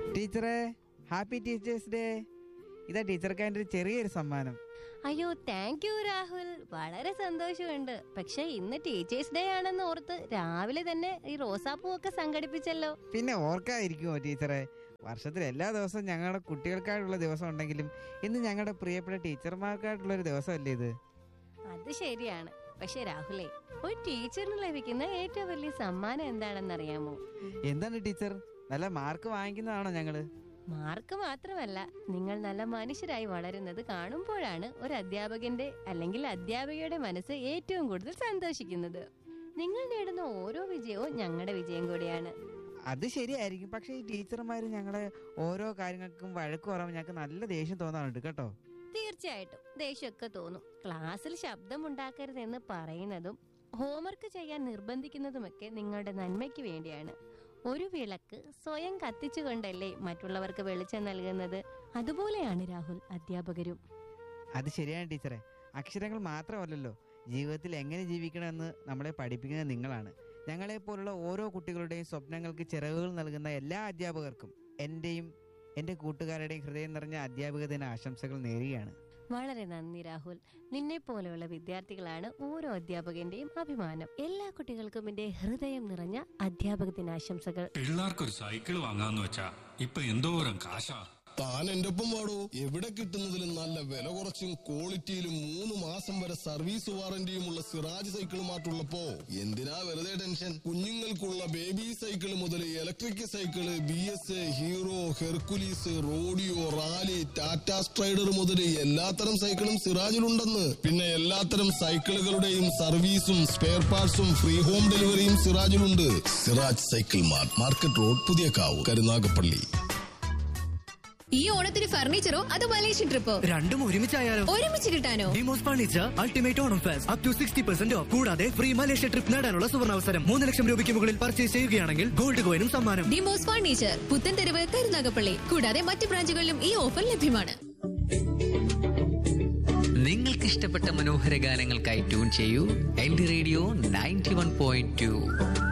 ടീച്ചറെ happy teachers day ഇതാ ടീച്ചർക്ക് അതിൻ്റെ ഒരു ചെറിയൊരു സമ്മാനം അയ്യോ താങ്ക് യു രാഹുൽ വളരെ സന്തോഷമുണ്ട് പക്ഷെ ഇന്ന് ടീച്ചേഴ്സ് ഡേ ആണെന്ന് ഓർത്ത് രാവിലെ തന്നെ ഈ റോസാപ്പൂ ഒക്കെ സംഘടിപ്പിച്ചല്ലോ പിന്നെ ഓർക്കാതിരിക്കുമോ ടീച്ചറെ വർഷത്തിൽ എല്ലാ ദിവസവും ഞങ്ങളുടെ കുട്ടികൾക്കായിട്ടുള്ള ദിവസം ഉണ്ടെങ്കിലും ഇന്ന് ഞങ്ങളുടെ പ്രിയപ്പെട്ട ടീച്ചർമാർക്കായിട്ടുള്ള ഒരു ദിവസമല്ലേ ഇത് അത് ശരിയാണ് പക്ഷെ രാഹുലേ ഒരു ടീച്ചറിന് ലഭിക്കുന്ന ഏറ്റവും വലിയ സമ്മാനം എന്താണെന്ന് അറിയാമോ എന്താണ് ടീച്ചർ നല്ല മാർക്ക് വാങ്ങിക്കുന്നതാണോ ഞങ്ങള് മാർക്ക് മാത്രമല്ല നിങ്ങൾ നല്ല മനുഷ്യരായി വളരുന്നത് കാണുമ്പോഴാണ് ഒരു അധ്യാപകന്റെ അല്ലെങ്കിൽ അധ്യാപികയുടെ മനസ്സ് ഏറ്റവും കൂടുതൽ സന്തോഷിക്കുന്നത് നിങ്ങൾ നേടുന്ന ഓരോ വിജയവും ഞങ്ങളുടെ വിജയം കൂടിയാണ് അത് ശരിയായിരിക്കും പക്ഷേ ഈ ടീച്ചർമാർ ഞങ്ങളെ ഓരോ കാര്യങ്ങൾക്കും വഴക്ക് പറയുമ്പോൾ ഞങ്ങൾക്ക് നല്ല ദേഷ്യം തോന്നാറുണ്ട് കേട്ടോ തീർച്ചയായിട്ടും ദേഷ്യമൊക്കെ തോന്നും ക്ലാസ്സിൽ ശബ്ദമുണ്ടാക്കരുതെന്ന് പറയുന്നതും ഹോംവർക്ക് ചെയ്യാൻ നിർബന്ധിക്കുന്നതുമൊക്കെ നിങ്ങളുടെ നന്മയ്ക്ക് വേണ്ടിയാണ് ഒരു വിളക്ക് സ്വയം കത്തിച്ചുകൊണ്ടല്ലേ മറ്റുള്ളവർക്ക് വെളിച്ചം നൽകുന്നത് അതുപോലെയാണ് രാഹുൽ അധ്യാപകരും അത് ശരിയാണ് ടീച്ചറെ അക്ഷരങ്ങൾ മാത്രമല്ലല്ലോ ജീവിതത്തിൽ എങ്ങനെ ജീവിക്കണമെന്ന് നമ്മളെ പഠിപ്പിക്കുന്നത് നിങ്ങളാണ് ഞങ്ങളെപ്പോലുള്ള ഓരോ കുട്ടികളുടെയും സ്വപ്നങ്ങൾക്ക് ചിറകുകൾ നൽകുന്ന എല്ലാ അധ്യാപകർക്കും എൻ്റെയും എൻ്റെ കൂട്ടുകാരുടെയും ഹൃദയം നിറഞ്ഞ അധ്യാപക ദിന ആശംസകൾ നേരുകയാണ് വളരെ നന്ദി രാഹുൽ നിന്നെ പോലെയുള്ള വിദ്യാർത്ഥികളാണ് ഓരോ അധ്യാപകന്റെയും അഭിമാനം എല്ലാ കുട്ടികൾക്കും എന്റെ ഹൃദയം നിറഞ്ഞ അധ്യാപക ദിനാശംസകൾ പിള്ളേർക്കൊരു സൈക്കിൾ വാങ്ങാന്ന് വെച്ചാ ഇപ്പൊ എന്തോരം കാശാ താൻ എന്റെ ഒപ്പം വാടോ എവിടെ കിട്ടുന്നതിലും നല്ല വില കുറച്ചും ക്വാളിറ്റിയിലും മൂന്ന് മാസം വരെ സർവീസ് വാറന്റിയുമുള്ള സിറാജ് സൈക്കിൾ മാറ്റുള്ളപ്പോ എന്തിനാ വെറുതെ ടെൻഷൻ കുഞ്ഞുങ്ങൾക്കുള്ള ബേബി സൈക്കിൾ മുതൽ electric cycle B S Hero Hercules Rodeo Raleigh Tata Strider മുതൽ എല്ലാത്തരം സൈക്കിളും സിറാജിലുണ്ടെന്ന് പിന്നെ എല്ലാത്തരം സൈക്കിളുകളുടെയും സർവീസും സ്പെയർ പാർട്സും ഫ്രീ ഹോം ഡെലിവറിയും സിറാജിലുണ്ട് Siraj cycle mart market road Puthiyakavu Karunagappally ഈ ഓണത്തിന് ഫർണിച്ചറോ അതോ മലേഷ്യൻ ട്രിപ്പോ രണ്ടും ഒരുമിച്ചായാലോ ഒരുമിച്ച് കിട്ടാനോ ഡിമോസ് furniture ultimate Onam fest up to sixty percent off കൂടാതെ ഫ്രീ മലേഷ്യ ട്രിപ്പ് നേടാനുള്ള സുവർണാവസരം മൂന്ന് ലക്ഷം രൂപയ്ക്ക് മുകളിൽ പർച്ചേസ് ചെയ്യുകയാണെങ്കിൽ ഗോൾഡ് കോയിനും സമ്മാനം ഡിമോസ് ഫർണിച്ചർ പുത്തൻതെരുവ് കരുനാഗപ്പള്ളി കൂടാതെ മറ്റ് ബ്രാഞ്ചുകളിലും ഈ ഓഫർ ലഭ്യമാണ് നിങ്ങൾക്ക് ഇഷ്ടപ്പെട്ട മനോഹര ഗാനങ്ങൾക്കായി ട്യൂൺ ചെയ്യൂ എന്റെ radio ninety one point to